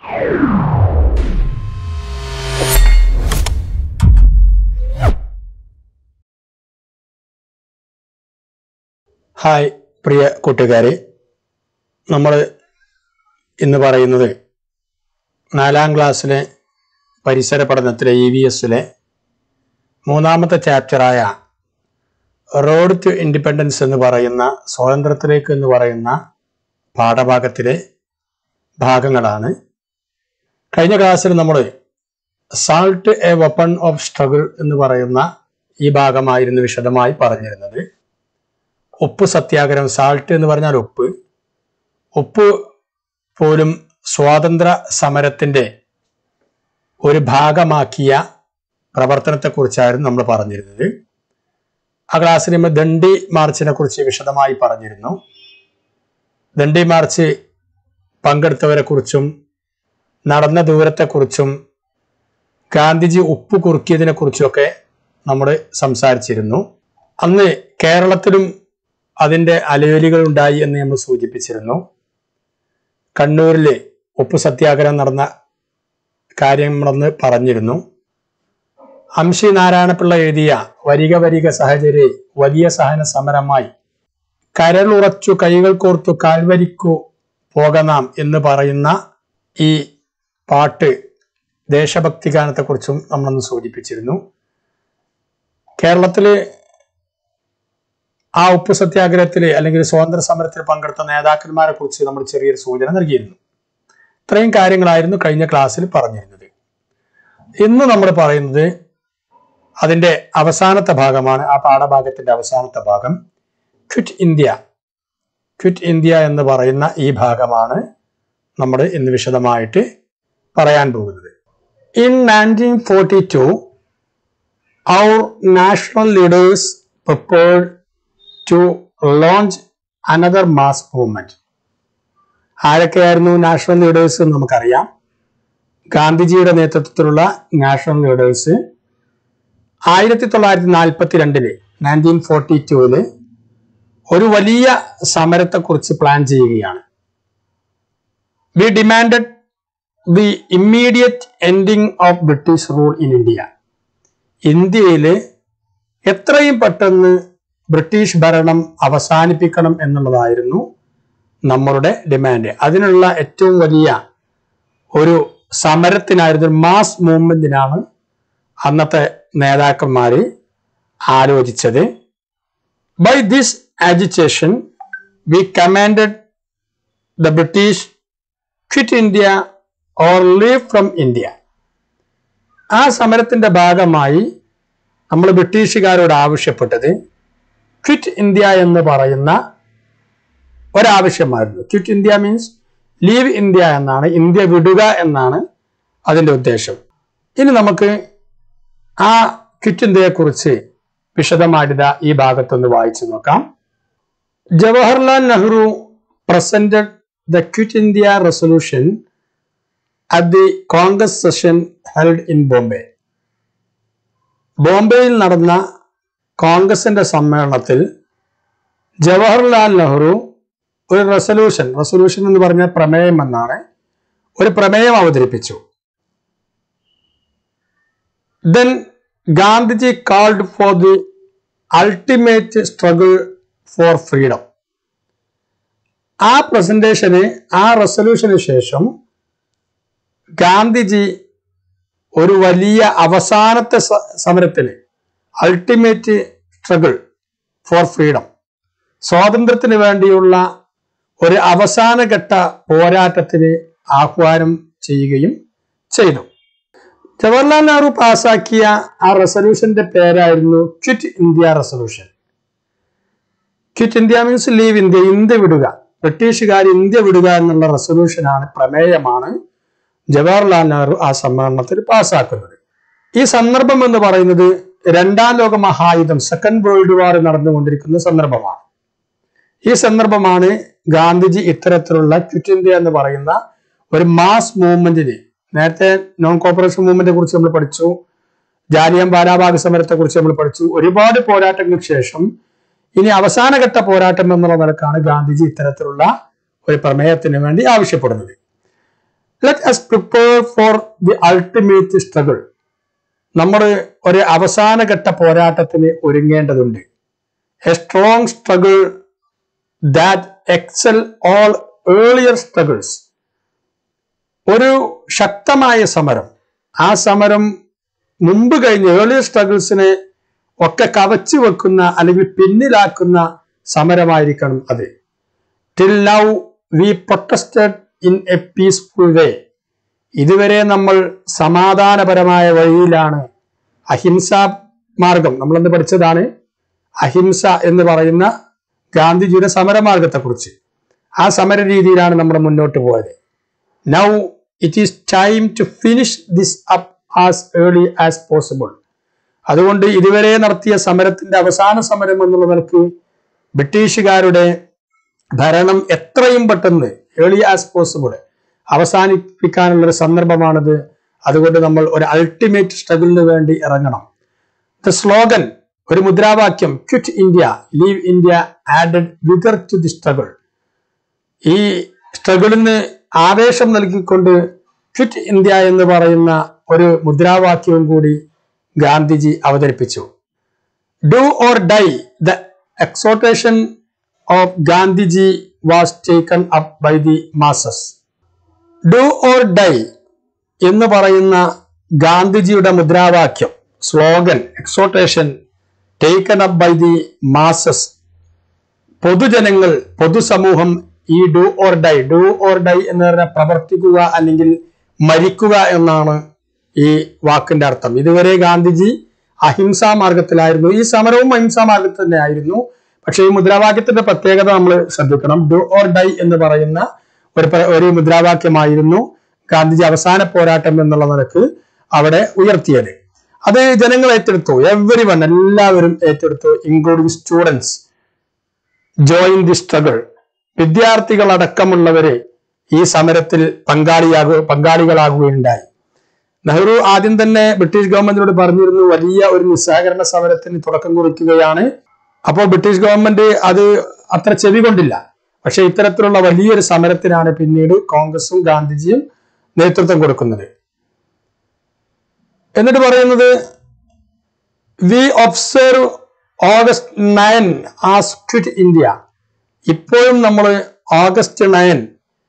Hi പ്രിയ കൂട്ടുകാരെ നമ്മൾ ഇന്ന് പറയുന്നത് നാലാം ക്ലാസ്സിലെ പരിസര പഠനത്തിലെ ഇ വി എസിലെ മൂന്നാമത്തെ ചാപ്റ്ററായ റോഡ് ടു ഇൻഡിപെൻഡൻസ് എന്ന് പറയുന്ന സ്വാതന്ത്ര്യത്തിലേക്ക് എന്ന് പറയുന്ന പാഠഭാഗത്തിലെ ഭാഗങ്ങളാണ് കഴിഞ്ഞ ക്ലാസ്സിൽ നമ്മൾ salt a weapon of struggle എന്ന് പറയുന്ന ഈ ഭാഗമായിരുന്നു വിശദമായി പറഞ്ഞിരുന്നത് ഉപ്പ് സത്യാഗ്രഹം സാൾട്ട് എന്ന് പറഞ്ഞാൽ ഉപ്പ് ഉപ്പ് പോലും സ്വാതന്ത്ര്യ സമരത്തിന്റെ ഒരു ഭാഗമാക്കിയ പ്രവർത്തനത്തെക്കുറിച്ചായിരുന്നു നമ്മൾ പറഞ്ഞിരുന്നത് ആ ക്ലാസ്സിൽ നമ്മൾ ദണ്ഡി മാർച്ചിനെ കുറിച്ച് വിശദമായി പറഞ്ഞിരുന്നു ദണ്ഡി മാർച്ച് പങ്കെടുത്തവരെ കുറിച്ചും നടന്ന ദൂരത്തെക്കുറിച്ചും ഗാന്ധിജി ഉപ്പ് കുറുക്കിയതിനെ കുറിച്ചുമൊക്കെ നമ്മൾ സംസാരിച്ചിരുന്നു അന്ന് കേരളത്തിലും അതിന്റെ അലയൊലികൾ ഉണ്ടായി എന്ന് നമ്മൾ സൂചിപ്പിച്ചിരുന്നു കണ്ണൂരിൽ ഉപ്പ് സത്യാഗ്രഹം നടന്ന കാര്യം നമ്മളന്ന് പറഞ്ഞിരുന്നു അംശി നാരായണപിള്ള എഴുതിയ വരിക വരിക സഹചര്യ വലിയ സഹന സമരമായി കരളുറച്ചു കൈകൾ കോർത്തു കാൽവരിക്കു പോകനാം എന്ന് പറയുന്ന ഈ പാട്ട് ദേശഭക്തി ഗാനത്തെക്കുറിച്ചും നമ്മളന്ന് സൂചിപ്പിച്ചിരുന്നു കേരളത്തില് ആ ഉപ്പ് സത്യാഗ്രഹത്തില് അല്ലെങ്കിൽ സ്വാതന്ത്ര്യ സമരത്തിൽ പങ്കെടുത്ത നേതാക്കന്മാരെ കുറിച്ച് നമ്മൾ ചെറിയൊരു സൂചന നൽകിയിരുന്നു ഇത്രയും കാര്യങ്ങളായിരുന്നു കഴിഞ്ഞ ക്ലാസ്സിൽ പറഞ്ഞിരുന്നത് ഇന്ന് നമ്മൾ പറയുന്നത് അതിന്റെ അവസാനത്തെ ഭാഗമാണ് ആ പാഠഭാഗത്തിന്റെ അവസാനത്തെ ഭാഗം ക്വിറ്റ് ഇന്ത്യ ക്വിറ്റ് ഇന്ത്യ എന്ന് പറയുന്ന ഈ ഭാഗമാണ് നമ്മൾ ഇന്ന് വിശദമായിട്ട് പറയാൻ പോകുന്നത് in nineteen forty two our national leaders prepared to launch another mass movement. ആരൊക്കെയായിരുന്നു നാഷണൽ ലീഡേഴ്സ് എന്ന് നമുക്കറിയാം ഗാന്ധിജിയുടെ നേതൃത്വത്തിലുള്ള നാഷണൽ ലീഡേഴ്സ് ആയിരത്തി തൊള്ളായിരത്തി നാൽപ്പത്തി രണ്ടില് നയൻറ്റീൻ ഫോർട്ടി ടൂവില് ഒരു വലിയ സമരത്തെക്കുറിച്ച് പ്ലാൻ ചെയ്യുകയാണ് we demanded the immediate ending of British rule in India ഇന്ത്യയിൽ എത്രയും പെട്ടെന്ന് ബ്രിട്ടീഷ് ഭരണം അവസാനിപ്പിക്കണം എന്നുള്ളതായിരുന്നു നമ്മളുടെ ഡിമാൻഡ് അതിനുള്ള ഏറ്റവും വലിയ ഒരു സമരത്തിനായിരുന്നു ഒരു മാസ് മൂവ്മെന്റിനാണ് അന്നത്തെ നേതാക്കന്മാര് ആലോചിച്ചത് by this agitation we commanded the British quit India or leave from India ആ സമരത്തിന്റെ ഭാഗമായി നമ്മൾ ബ്രിട്ടീഷുകാരോട് ആവശ്യപ്പെട്ടത് ക്വിറ്റ് ഇന്ത്യ എന്ന് പറയുന്ന ഒരാവശ്യമായിരുന്നു quit India means leave India എന്നാണ് ഇന്ത്യ വിടുക എന്നാണ് അതിന്റെ ഉദ്ദേശം ഇനി നമുക്ക് ആ ക്വിറ്റ് ഇന്ത്യയെ കുറിച്ച് വിശദമായിട്ട് ഈ ഭാഗത്തൊന്ന് വായിച്ചു നോക്കാം Jawaharlal Nehru presented the quit India resolution at the Congress session held in Bombay ബോംബെയിൽ നടന്ന കോൺഗ്രസിന്റെ സമ്മേളനത്തിൽ ജവഹർലാൽ നെഹ്റു ഒരു റെസൊല്യൂഷൻ റെസൊല്യൂഷൻ എന്ന് പറഞ്ഞ പ്രമേയം എന്നാണ് ഒരു പ്രമേയം അവതരിപ്പിച്ചു then Gandhiji called for the ultimate struggle for freedom ആ പ്രസന്റേഷന് ആ റെസൊല്യൂഷന് ശേഷം ഗാന്ധിജി ഒരു വലിയ അവസാനത്തെ സ- സമരത്തിന് അൾട്ടിമേറ്റ് സ്ട്രഗിൾ ഫോർ ഫ്രീഡം സ്വാതന്ത്ര്യത്തിന് വേണ്ടിയുള്ള ഒരു അവസാനഘട്ട പോരാട്ടത്തിന് ആഹ്വാനം ചെയ്യുകയും ചെയ്തു ജവഹർലാൽ നെഹ്റു പാസാക്കിയ ആ റെസൊല്യൂഷന്റെ പേരായിരുന്നു quit India resolution quit India means leave India India വിടുക ബ്രിട്ടീഷുകാർ ഇന്ത്യ വിടുക എന്നുള്ള റെസൊല്യൂഷനാണ് പ്രമേയമാണ് ജവഹർലാൽ നെഹ്റു ആ സമ്മേളനത്തിൽ പാസ്സാക്കുന്നത് ഈ സന്ദർഭം എന്ന് പറയുന്നത് രണ്ടാം ലോക മഹായുദ്ധം സെക്കൻഡ് വേൾഡ് വാർ നടന്നുകൊണ്ടിരിക്കുന്ന സന്ദർഭമാണ് ഈ സന്ദർഭമാണ് ഗാന്ധിജി ഇത്തരത്തിലുള്ള ക്വിറ്റ് ഇന്ത്യ എന്ന് പറയുന്ന ഒരു മാസ് മൂവ്മെന്റിന് നേരത്തെ നോൺ കോപ്പറേഷൻ മൂവ്മെന്റിനെ കുറിച്ച് നമ്മൾ പഠിച്ചു ജാലിയൻ വാലാബാഗ് സമരത്തെ കുറിച്ച് നമ്മൾ പഠിച്ചു ഒരുപാട് പോരാട്ടങ്ങൾക്ക് ശേഷം ഇനി അവസാനഘട്ട പോരാട്ടം എന്നുള്ള നിലക്കാണ് ഗാന്ധിജി ഇത്തരത്തിലുള്ള ഒരു പ്രമേയത്തിന് വേണ്ടി ആവശ്യപ്പെടുന്നത് let us prepare for the ultimate struggle നമ്മൾ ഒരു അവസാനഘട്ട പോരാട്ടത്തിന് ഒരുങ്ങേണ്ടതുണ്ട് a strong struggle that excel all earlier struggles ഒരു ശക്തമായ സമരം ആ സമരം മുമ്പ് കഴിഞ്ഞ ഏർലിയർ സ്ട്രഗിൾസിനെ ഒക്കെ കവച്ചു വെക്കുന്ന അല്ലെങ്കിൽ പിന്നിലാക്കുന്ന സമരമായിരിക്കണം അത് till now we protested in a peaceful way ഇതുവരെ നമ്മൾ സമാധാനപരമായ വഴിയിലാണ് അഹിംസ മാർഗം നമ്മളെന്ന് പഠിച്ചതാണ് അഹിംസ എന്ന് പറയുന്ന ഗാന്ധിജിയുടെ സമരമാർഗത്തെക്കുറിച്ച് ആ സമര രീതിയിലാണ് നമ്മൾ മുന്നോട്ട് പോയത് now it is time to finish this up as early as possible അതുകൊണ്ട് ഇതുവരെ നടത്തിയ സമരത്തിന്റെ അവസാന സമരം എന്നുള്ള നിലക്ക് ബ്രിട്ടീഷുകാരുടെ ഭരണം എത്രയും പെട്ടെന്ന് ഏർലി ആസ് പോസിബിൾ അവസാനിപ്പിക്കാനുള്ള ഒരു സന്ദർഭമാണിത് അതുകൊണ്ട് നമ്മൾ ഒരു അൾട്ടിമേറ്റ് സ്ട്രഗിളിന് വേണ്ടി ഇറങ്ങണം ദ സ്ലോഗൻ ഒരു മുദ്രാവാക്യം quit India leave India added vigour to the struggle ഈ സ്ട്രഗിളിന് ആവേശം നൽകിക്കൊണ്ട് ക്വിറ്റ് ഇന്ത്യ എന്ന് പറയുന്ന ഒരു മുദ്രാവാക്യവും കൂടി ഗാന്ധിജി അവതരിപ്പിച്ചു do or die the exhortation of Gandhiji was taken up by the masses do or die എന്ന് പറയുന്ന ഗാന്ധിജിയുടെ മുദ്രാവാക്യം slogan exhortation taken up by the masses പൊതുജനങ്ങൾ പൊതുസമൂഹം ഈ do or die do or die എന്ന് പറഞ്ഞാൽ പ്രവർത്തിക്കുക അല്ലെങ്കിൽ മരിക്കുക എന്നാണ് ഈ വാക്കിന്റെ അർത്ഥം ഇതുവരെ ഗാന്ധിജി അഹിംസാ മാർഗത്തിലായിരുന്നു ഈ സമരവും അഹിംസാ മാർഗത്തിൽ തന്നെ ആയിരുന്നു പക്ഷെ ഈ മുദ്രാവാക്യത്തിന്റെ പ്രത്യേകത നമ്മൾ ശ്രദ്ധിക്കണം ഡു ഓർ ഡൈ എന്ന് പറയുന്ന ഒരു പ്ര- ഒരു മുദ്രാവാക്യമായിരുന്നു ഗാന്ധിജി അവസാന പോരാട്ടം എന്നുള്ള നിലക്ക് അവിടെ ഉയർത്തിയത് അത് ജനങ്ങൾ ഏറ്റെടുത്തു എവരി വൺ എല്ലാവരും ഏറ്റെടുത്തു including students join the struggle വിദ്യാർത്ഥികളടക്കമുള്ളവരെ ഈ സമരത്തിൽ പങ്കാളിയാകു പങ്കാളികളാകുകയുണ്ടായി നെഹ്റു ആദ്യം തന്നെ ബ്രിട്ടീഷ് ഗവൺമെന്റിനോട് പറഞ്ഞിരുന്നു വലിയ ഒരു നിസ്സഹകരണ സമരത്തിന് തുടക്കം കുറിക്കുകയാണ് അപ്പോൾ ബ്രിട്ടീഷ് ഗവൺമെന്റ് അത് അത്ര ചെവി കൊണ്ടില്ല പക്ഷെ ഇത്തരത്തിലുള്ള വലിയൊരു സമരത്തിനാണ് പിന്നീട് കോൺഗ്രസും ഗാന്ധിജിയും നേതൃത്വം കൊടുക്കുന്നത് എന്നിട്ട് പറയുന്നത് we observe August nine as quit India ഇപ്പോഴും നമ്മൾ ഓഗസ്റ്റ് നയൻ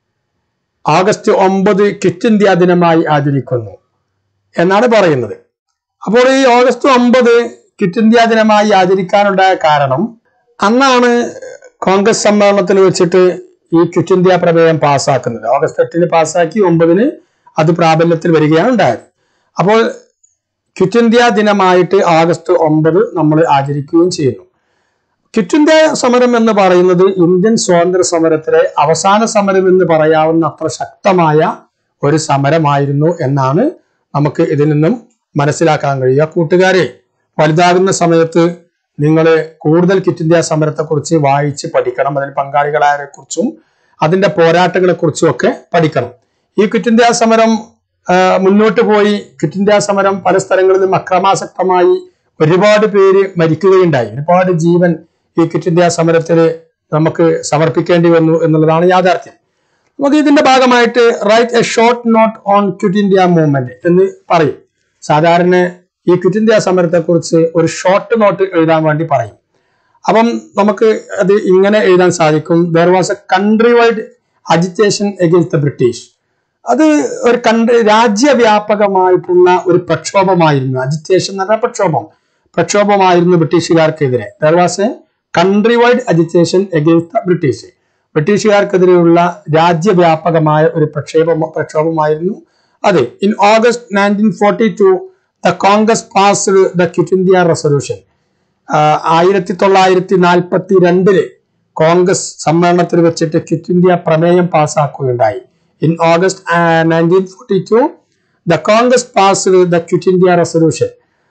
ഓഗസ്റ്റ് ഒമ്പത് ക്വിറ്റ് ഇന്ത്യ ദിനമായി ആചരിക്കുന്നു എന്നാണ് പറയുന്നത് അപ്പോൾ ഈ ഓഗസ്റ്റ് ഒമ്പത് ക്വിറ്റ് ഇന്ത്യ ദിനമായി ആചരിക്കാനുണ്ടായ കാരണം അന്നാണ് കോൺഗ്രസ് സമ്മേളനത്തിൽ വെച്ചിട്ട് ഈ ക്വിറ്റ് ഇന്ത്യ പ്രമേയം പാസ്സാക്കുന്നത് ഓഗസ്റ്റ് എട്ടിന് പാസ്സാക്കി ഒമ്പതിന് അത് പ്രാബല്യത്തിൽ വരികയാണ് ഉണ്ടായത് അപ്പോൾ ക്വിറ്റ് ഇന്ത്യ ദിനമായിട്ട് ആഗസ്റ്റ് ഒമ്പത് നമ്മൾ ആചരിക്കുകയും ചെയ്യുന്നു ക്വിറ്റ് ഇന്ത്യ സമരം എന്ന് പറയുന്നത് ഇന്ത്യൻ സ്വാതന്ത്ര്യ സമരത്തിലെ അവസാന സമരം എന്ന് പറയാവുന്ന അത്ര ശക്തമായ ഒരു സമരമായിരുന്നു എന്നാണ് നമുക്ക് ഇതിൽ നിന്നും മനസ്സിലാക്കാൻ കഴിയുക കൂട്ടുകാരെ വലുതാകുന്ന സമയത്ത് നിങ്ങൾ കൂടുതൽ ക്വിറ്റ് ഇന്ത്യ സമരത്തെക്കുറിച്ച് വായിച്ച് പഠിക്കണം അതിൽ പങ്കാളികളായവരെ കുറിച്ചും അതിന്റെ പോരാട്ടങ്ങളെ കുറിച്ചും ഒക്കെ പഠിക്കണം ഈ ക്വിറ്റ് ഇന്ത്യ സമരം ആ, മുന്നോട്ട് പോയി ക്വിറ്റ് ഇന്ത്യ സമരം പല സ്ഥലങ്ങളിലും അക്രമാസക്തമായി ഒരുപാട് പേര് മരിക്കുകയുണ്ടായി ഒരുപാട് ജീവൻ ഈ ക്വിറ്റ് ഇന്ത്യ സമരത്തിൽ നമുക്ക് സമർപ്പിക്കേണ്ടി വന്നു എന്നുള്ളതാണ് യാഥാർത്ഥ്യം നമുക്ക് ഇതിന്റെ ഭാഗമായിട്ട് write a short note on quit India movement എന്ന് പറയും സാധാരണ ഈ ക്വിറ്റ് ഇന്ത്യ സമരത്തെക്കുറിച്ച് ഒരു ഷോർട്ട് നോട്ട് എഴുതാൻ വേണ്ടി പറയും അപ്പം നമുക്ക് അത് ഇങ്ങനെ എഴുതാൻ സാധിക്കും there was a country wide agitation against the British അത് ഒരു കൺട്രി രാജ്യവ്യാപകമായിട്ടുള്ള ഒരു പ്രക്ഷോഭമായിരുന്നു അജിറ്റേഷൻ എന്ന് പറഞ്ഞാൽ പ്രക്ഷോഭം പ്രക്ഷോഭമായിരുന്നു ബ്രിട്ടീഷുകാർക്കെതിരെ there was a country wide agitation against the British ബ്രിട്ടീഷുകാർക്കെതിരെയുള്ള രാജ്യവ്യാപകമായ ഒരു പ്രക്ഷേപം പ്രക്ഷോഭമായിരുന്നു അത് in August nineteen forty two the Congress passed the quit India resolution ആയിരത്തി തൊള്ളായിരത്തി നാൽപ്പത്തി രണ്ടില് കോൺഗ്രസ് സമ്മേളനത്തിൽ വെച്ചിട്ട് ക്വിറ്റ് ഇന്ത്യ പ്രമേയം പാസ്സാക്കുകയുണ്ടായി in August nineteen forty two the Congress passed the quit India resolution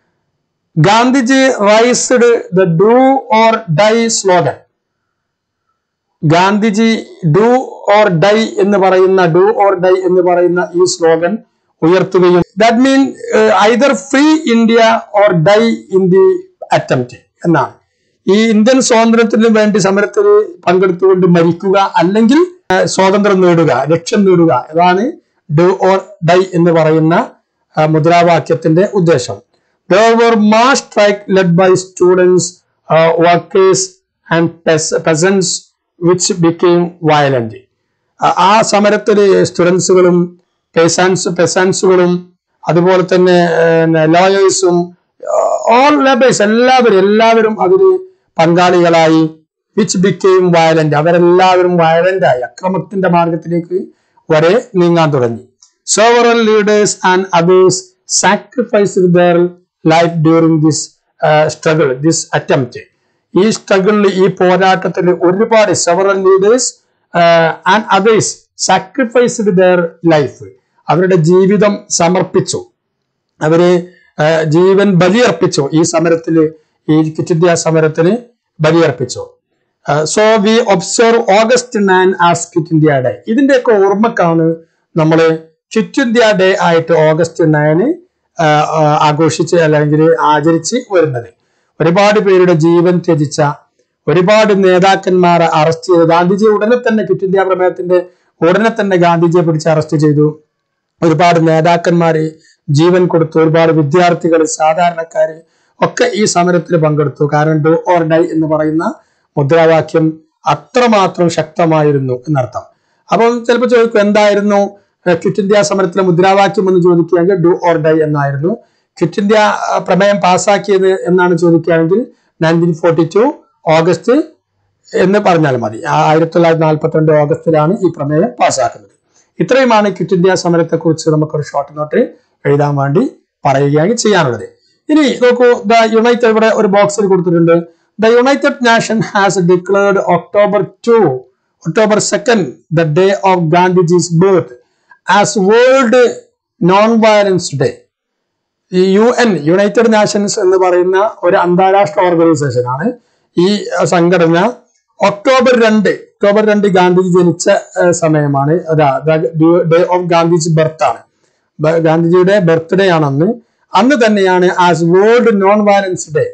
Gandhiji raised the do or die slogan Gandhiji do or die എന്ന് പറയുന്ന ഡു ഓർ ഡൈ എന്ന് പറയുന്ന ഈ സ്ലോഗൻ ഉയർത്തുകയും that mean either free India or die in the attempt എന്നാണ് ഈ Indian സ്വാതന്ത്ര്യത്തിന് വേണ്ടി സമരത്തിൽ പങ്കെടുത്തുകൊണ്ട് മരിക്കുക അല്ലെങ്കിൽ ആ, സ്വാതന്ത്ര്യം നേടുക ലക്ഷ്യം നേടുക അതാണ് ഡു ഓർ ഡൈ എന്ന് പറയുന്ന ആ, മുദ്രാവാക്യത്തിന്റെ ഉദ്ദേശം there were mass strike led by students workers and peasants which became violent ആ സമരത്തില് സ്റ്റുഡൻസുകളും പെസാൻസ് പെസാൻസുകളും അതുപോലെ തന്നെ ലോയേഴ്സും ഓൾ ലേബേഴ്സ് എല്ലാവരും എല്ലാവരും അതിൽ പങ്കാളികളായി വിച്ച് ബിക്കെയിം വയലന്റ് അവരെല്ലാവരും വയലന്റ് ആയി അക്രമത്തിന്റെ മാർഗത്തിലേക്ക് വരെ നീങ്ങാൻ തുടങ്ങി several leaders and others sacrifice their life during this struggle this attempt ഈ സ്ട്രഗിളിൽ ഈ പോരാട്ടത്തിൽ ഒരുപാട് several leaders and others sacrificed their life അവരുടെ ജീവിതം സമർപ്പിച്ചു അവര് ആ, ജീവൻ ബലിയർപ്പിച്ചു ഈ സമരത്തില് ഈ ക്വിറ്റ് ഇന്ത്യ സമരത്തിന് ബലിയർപ്പിച്ചു so we observe August nine as quit India day ഇതിന്റെയൊക്കെ ഓർമ്മക്കാണ് നമ്മൾ ക്വിറ്റ് ഇന്ത്യ ഡേ ആയിട്ട് ഓഗസ്റ്റ് നയന് ആഘോഷിച്ച് അല്ലെങ്കിൽ ആചരിച്ച് വരുന്നത് ഒരുപാട് പേരുടെ ജീവൻ ത്യജിച്ച ഒരുപാട് നേതാക്കന്മാരെ അറസ്റ്റ് ചെയ്തു ഗാന്ധിജി ഉടനെ തന്നെ ക്വിറ്റ് ഇന്ത്യ പ്രമേയത്തിന്റെ ഉടനെ തന്നെ ഗാന്ധിജിയെ പിടിച്ച് അറസ്റ്റ് ചെയ്തു ഒരുപാട് നേതാക്കന്മാര് ജീവൻ കൊടുത്തു ഒരുപാട് വിദ്യാർത്ഥികൾ സാധാരണക്കാര് ഒക്കെ ഈ സമരത്തിൽ പങ്കെടുത്തു കാരണം ഡു ഓർ ഡൈ എന്ന് പറയുന്ന മുദ്രാവാക്യം അത്രമാത്രം ശക്തമായിരുന്നു എന്നർത്ഥം അപ്പം ചിലപ്പോൾ ചോദിക്കും എന്തായിരുന്നു ഏഹ്, ക്വിറ്റ് ഇന്ത്യ സമരത്തിലെ മുദ്രാവാക്യം എന്ന് ചോദിക്കുകയാണെങ്കിൽ ഡു ഓർ ഡൈ എന്നായിരുന്നു ക്വിറ്റ് ഇന്ത്യ ആ, പ്രമേയം പാസ്സാക്കിയത് എന്നാണ് ചോദിക്കുകയാണെങ്കിൽ നയൻറ്റീൻ ഫോർട്ടി ടു ഓഗസ്റ്റ് എന്ന് പറഞ്ഞാൽ മതി ആ ആയിരത്തി തൊള്ളായിരത്തി നാൽപ്പത്തി രണ്ട് ഓഗസ്റ്റിലാണ് ഈ പ്രമേയം പാസ്സാക്കുന്നത് ഇത്രയുമാണ് ക്വിറ്റ് ഇന്ത്യ സമരത്തെ കുറിച്ച് നമുക്കൊരു ഷോർട്ട് നോട്ട് എഴുതാൻ വേണ്ടി പറയുകയാണ് ചെയ്യാനുള്ളത് ഇനി നോക്കൂ ദ യുണൈറ്റഡ് ഇവിടെ ഒരു ബോക്സിൽ കൊടുത്തിട്ടുണ്ട് the United Nation has declared October two October second the day of Gandhiji's birth as world non violence day ഈ യു എൻ യുണൈറ്റഡ് നാഷൻസ് എന്ന് പറയുന്ന ഒരു അന്താരാഷ്ട്ര ഓർഗനൈസേഷൻ ആണ് ഈ അഹ്, സംഘടന ഒക്ടോബർ രണ്ട് ഒക്ടോബർ രണ്ട് ഗാന്ധിജി ജനിച്ച അഹ്, സമയമാണ് ഡേ ഓഫ് ഗാന്ധിജി ബർത്ത് ആണ് ബ- ഗാന്ധിജിയുടെ ബർത്ത്ഡേ ആണ് അന്ന് അന്ന് തന്നെയാണ് as world non violence day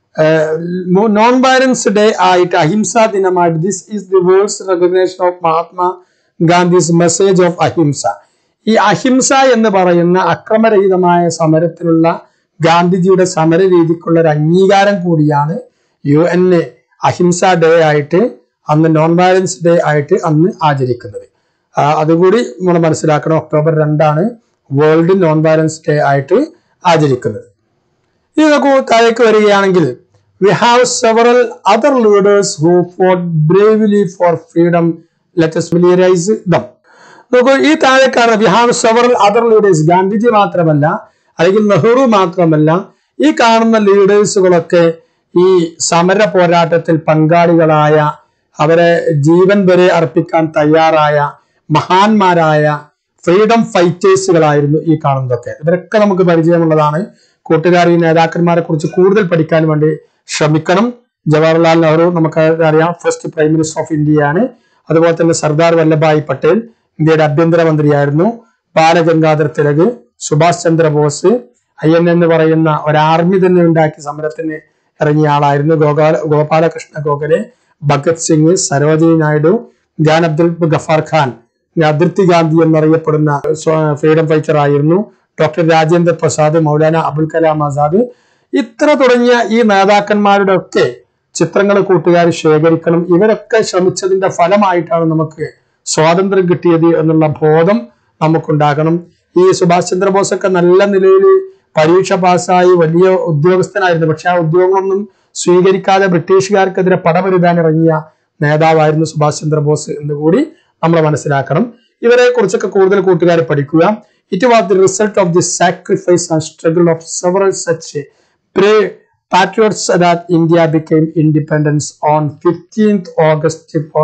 non violence day ആയിട്ട് അഹിംസാ ദിനമായിട്ട് this is the world's recognition of Mahatma Gandhi's message of ahimsa ഈ അഹിംസ എന്ന് പറയുന്ന അക്രമരഹിതമായ സമരത്തിലുള്ള ഗാന്ധിജിയുടെ സമര രീതിക്കുള്ള ഒരു അംഗീകാരം കൂടിയാണ് യു എൻ അഹിംസ ഡേ ആയിട്ട് അന്ന് നോൺ വയലൻസ് ഡേ ആയിട്ട് അന്ന് ആചരിക്കുന്നത് ആ, അതുകൂടി നമ്മൾ മനസ്സിലാക്കണം ഒക്ടോബർ രണ്ടാണ് വേൾഡ് നോൺ വയലൻസ് ഡേ ആയിട്ട് ആചരിക്കുന്നത് ഇനി നോക്കൂ താഴേക്ക് വരികയാണെങ്കിൽ we have several other leaders who fought bravely for freedom let's familiarise them നോക്കൂ ഈ താഴെ കാണുന്ന we have several other leaders Gandhiji മാത്രമല്ല അല്ലെങ്കിൽ നെഹ്റു മാത്രമല്ല ഈ കാണുന്ന ലീഡേഴ്സുകളൊക്കെ ഈ സമര പോരാട്ടത്തിൽ പങ്കാളികളായ അവരെ ജീവൻ വരെ അർപ്പിക്കാൻ തയ്യാറായ മഹാന്മാരായ ഫ്രീഡം ഫൈറ്റേഴ്സുകളായിരുന്നു ഈ കാണുന്നതൊക്കെ ഇവരൊക്കെ നമുക്ക് പരിചയമുള്ളതാണ് കൂട്ടുകാർ ഈ നേതാക്കന്മാരെ കുറിച്ച് കൂടുതൽ പഠിക്കാൻ വേണ്ടി ശ്രമിക്കണം ജവഹർലാൽ നെഹ്റു നമുക്ക് അറിയാം ഫസ്റ്റ് പ്രൈം മിനിസ്റ്റർ ഓഫ് ഇന്ത്യയാണ് അതുപോലെ തന്നെ സർദാർ വല്ലഭായ് പട്ടേൽ ഇന്ത്യയുടെ ആഭ്യന്തരമന്ത്രിയായിരുന്നു ബാലഗംഗാധർ തിലക് സുഭാഷ് ചന്ദ്രബോസ് ഐ എൻ എന്ന് പറയുന്ന ഒരു ആർമി തന്നെ ഉണ്ടാക്കി സമരത്തിന് ഇറങ്ങിയ ആളായിരുന്നു ഗോപാല ഗോപാലകൃഷ്ണ ഗോഖലെ ഭഗത് സിംഗ് സരോജിനി നായിഡു ജാൻ അബ്ദുൽ ഗഫാർ ഖാൻ അതിർത്തി ഗാന്ധി എന്നറിയപ്പെടുന്ന സ്വ- ഫ്രീഡം ഫൈറ്റർ ആയിരുന്നു ഡോക്ടർ രാജേന്ദ്ര പ്രസാദ് മൗലാന അബുൽ കലാം ആസാദ് ഇത്ര തുടങ്ങിയ ഈ നേതാക്കന്മാരുടെ ഒക്കെ ചിത്രങ്ങൾ കൂട്ടുകാർ ശേഖരിക്കണം ഇവരൊക്കെ ശ്രമിച്ചതിന്റെ ഫലമായിട്ടാണ് നമുക്ക് സ്വാതന്ത്ര്യം കിട്ടിയത് എന്നുള്ള ബോധം നമുക്കുണ്ടാകണം ഈ സുഭാഷ് ചന്ദ്രബോസ് ഒക്കെ നല്ല നിലയിൽ പരീക്ഷ പാസ്സായി വലിയ ഉദ്യോഗസ്ഥനായിരുന്നു പക്ഷെ ആ ഉദ്യോഗങ്ങളൊന്നും സ്വീകരിക്കാതെ ബ്രിട്ടീഷുകാർക്കെതിരെ പടപൊരുതാൻ ഇറങ്ങിയ നേതാവായിരുന്നു സുഭാഷ് ചന്ദ്രബോസ് എന്ന് കൂടി നമ്മൾ മനസ്സിലാക്കണം ഇവരെ കുറിച്ചൊക്കെ കൂടുതൽ കൂട്ടുകാർ പഠിക്കുക it was the result of the sacrifice and struggle of several such brave patriots that India became independence on 15th August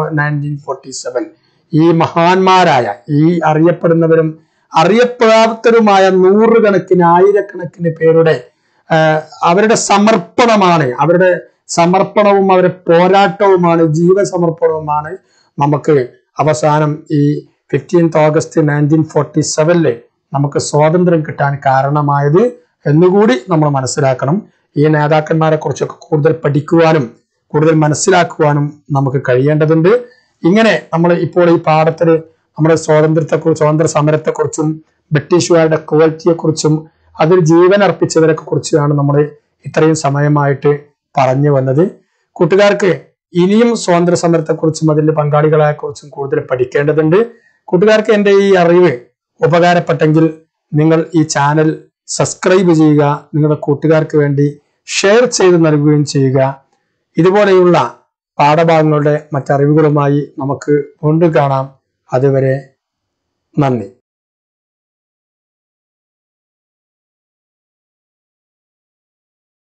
1947. ഈ മഹാന്മാരായ ഈ അറിയപ്പെടുന്നവരും അറിയപ്പെടാത്തവരുമായ നൂറുകണക്കിന് ആയിരക്കണക്കിന് പേരുടെ ആ, അവരുടെ സമർപ്പണമാണ് അവരുടെ സമർപ്പണവും അവരുടെ പോരാട്ടവുമാണ് ജീവസമർപ്പണവുമാണ് നമുക്ക് അവസാനം ഈ ഫിഫ്റ്റീൻത്ത് ഓഗസ്റ്റ് നയൻറ്റീൻ ഫോർട്ടി സെവനില് നമുക്ക് സ്വാതന്ത്ര്യം കിട്ടാൻ കാരണമായത് എന്നുകൂടി നമ്മൾ മനസ്സിലാക്കണം ഈ നേതാക്കന്മാരെ കുറിച്ചൊക്കെ കൂടുതൽ പഠിക്കുവാനും കൂടുതൽ മനസ്സിലാക്കുവാനും നമുക്ക് കഴിയേണ്ടതുണ്ട് ഇങ്ങനെ നമ്മൾ ഇപ്പോൾ ഈ പാഠത്തിൽ നമ്മുടെ സ്വാതന്ത്ര്യത്തെക്കുറിച്ച് സ്വാതന്ത്ര്യ സമരത്തെക്കുറിച്ചും ബ്രിട്ടീഷുകാരുടെ ക്വാളിറ്റിയെക്കുറിച്ചും അതിൽ ജീവൻ അർപ്പിച്ചവരെ കുറിച്ചുമാണ് നമ്മൾ ഇത്രയും സമയമായിട്ട് പറഞ്ഞു വന്നത് കൂട്ടുകാർക്ക് ഇനിയും സ്വാതന്ത്ര്യ സമരത്തെക്കുറിച്ചും അതിന്റെ പങ്കാളികളെ കുറിച്ചും കൂടുതൽ പഠിക്കേണ്ടതുണ്ട് കൂട്ടുകാർക്ക് എൻ്റെ ഈ അറിവ് ഉപകാരപ്പെട്ടെങ്കിൽ നിങ്ങൾ ഈ ചാനൽ സബ്സ്ക്രൈബ് ചെയ്യുക നിങ്ങളുടെ കൂട്ടുകാർക്ക് വേണ്ടി ഷെയർ ചെയ്ത് നൽകുകയും ചെയ്യുക ഇതുപോലെയുള്ള പാഠഭാഗങ്ങളുടെ മറ്ററിവുകളുമായി നമുക്ക് വീണ്ടും കാണാം അതുവരെ നന്ദി